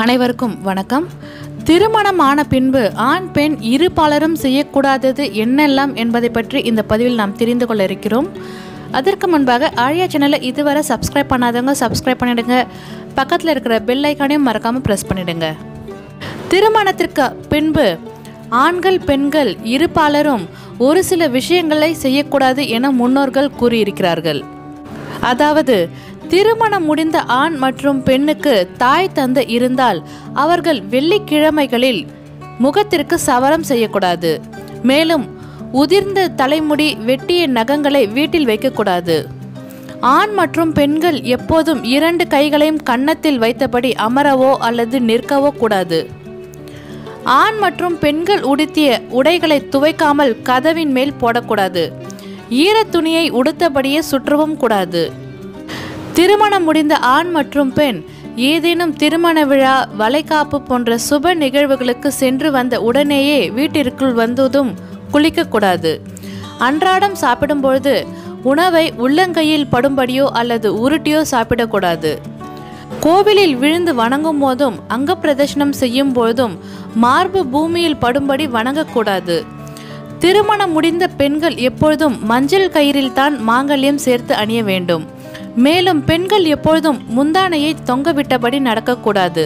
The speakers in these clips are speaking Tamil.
அனைவருக்கும் வணக்கம் திருமணம் ஆன பின்பு ஆண் பெண் இரு பாலரும் செய்யக்கூடாதது என்னெல்லாம் என்பதை பற்றி இந்த பதிவில் நாம் தெரிந்து கொள்ள இருக்கிறோம் அதற்கு முன்பாக ஆழியா சேனலை இதுவரை சப்ஸ்கிரைப் பண்ணாதவங்க சப்ஸ்கிரைப் பண்ணிடுங்க பக்கத்தில் இருக்கிற பெல் ஐக்கானையும் மறக்காமல் ப்ரெஸ் பண்ணிடுங்க திருமணத்திற்கு பின்பு ஆண்கள் பெண்கள் இரு பாலரும் ஒரு சில விஷயங்களை செய்யக்கூடாது என முன்னோர்கள் கூறியிருக்கிறார்கள் அதாவது திருமணம் முடிந்த ஆண் மற்றும் பெண்ணுக்கு தாய் தந்தை இருந்தால் அவர்கள் வெள்ளிக்கிழமைகளில் முகத்திற்கு சவரம் செய்யக்கூடாது மேலும் உதிர்ந்த தலைமுடி வெட்டிய நகங்களை வீட்டில் வைக்கக்கூடாது ஆண் மற்றும் பெண்கள் எப்போதும் இரண்டு கைகளையும் கன்னத்தில் வைத்தபடி அமரவோ அல்லது நிற்கவோ கூடாது ஆண் மற்றும் பெண்கள் உடுத்திய உடைகளை துவைக்காமல் கதவின் மேல் போடக்கூடாது ஈரத் துணியை உடுத்தபடியே சுற்றவும் கூடாது திருமணம் முடிந்த ஆண் மற்றும் பெண் ஏதேனும் திருமண விழா வளைகாப்பு போன்ற சுப நிகழ்வுகளுக்கு சென்று வந்த உடனேயே வீட்டிற்குள் வந்ததும் குளிக்கக்கூடாது அன்றாடம் சாப்பிடும்பொழுது உணவை உள்ளங்கையில் படும்படியோ அல்லது உருட்டியோ சாப்பிடக்கூடாது கோவிலில் விழுந்து வணங்கும் போதும் அங்க பிரதர்ஷனம் செய்யும் பொழுதும் மார்பு பூமியில் படும்படி வணங்கக்கூடாது திருமணம் முடிந்த பெண்கள் எப்பொழுதும் மஞ்சள் கயிறில் தான் மாங்கல்யம் சேர்த்து அணிய வேண்டும் மேலும் பெண்கள் எப்பொழுதும் முந்தானையை தொங்கவிட்டபடி நடக்கக்கூடாது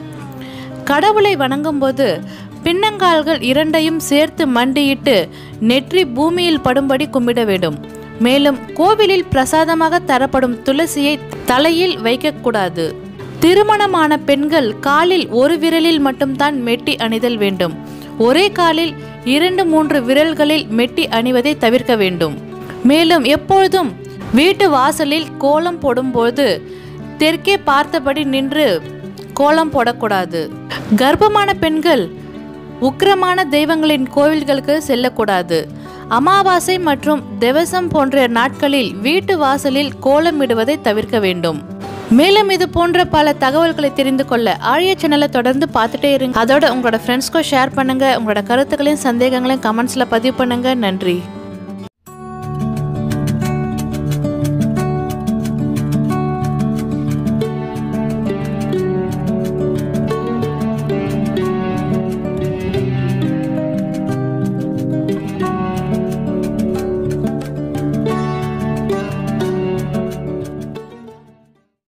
கடவுளை வணங்கும்போது பின்னங்கால்கள் இரண்டையும் சேர்த்து மண்டியிட்டு நெற்றி பூமியில் படும்படி கும்பிட வேண்டும் மேலும் கோவிலில் பிரசாதமாக தரப்படும் துளசியை தலையில் வைக்கக்கூடாது திருமணமான பெண்கள் காலில் ஒரு விரலில் மட்டும்தான் மெட்டி அணிதல் வேண்டும் ஒரே காலில் இரண்டு மூன்று விரல்களில் மெட்டி அணிவதை தவிர்க்க வேண்டும் மேலும் எப்பொழுதும் வீட்டு வாசலில் கோலம் போடும்போது தெற்கே பார்த்தபடி நின்று கோலம் போடக்கூடாது கர்ப்பமான பெண்கள் உக்கிரமான தெய்வங்களின் கோவில்களுக்கு செல்லக்கூடாது அமாவாசை மற்றும் திவசம் போன்ற நாட்களில் வீட்டு வாசலில் கோலமிடுவதை தவிர்க்க வேண்டும் மேலும் இது போன்ற பல தகவல்களை தெரிந்து கொள்ள ஆழிய சேனலை தொடர்ந்து பார்த்துட்டே இருங்க அதோட உங்களோட ஃப்ரெண்ட்ஸ்க்கும் ஷேர் பண்ணுங்க உங்களோட கருத்துக்களையும் சந்தேகங்களையும் கமெண்ட்ஸில் பதிவு பண்ணுங்க நன்றி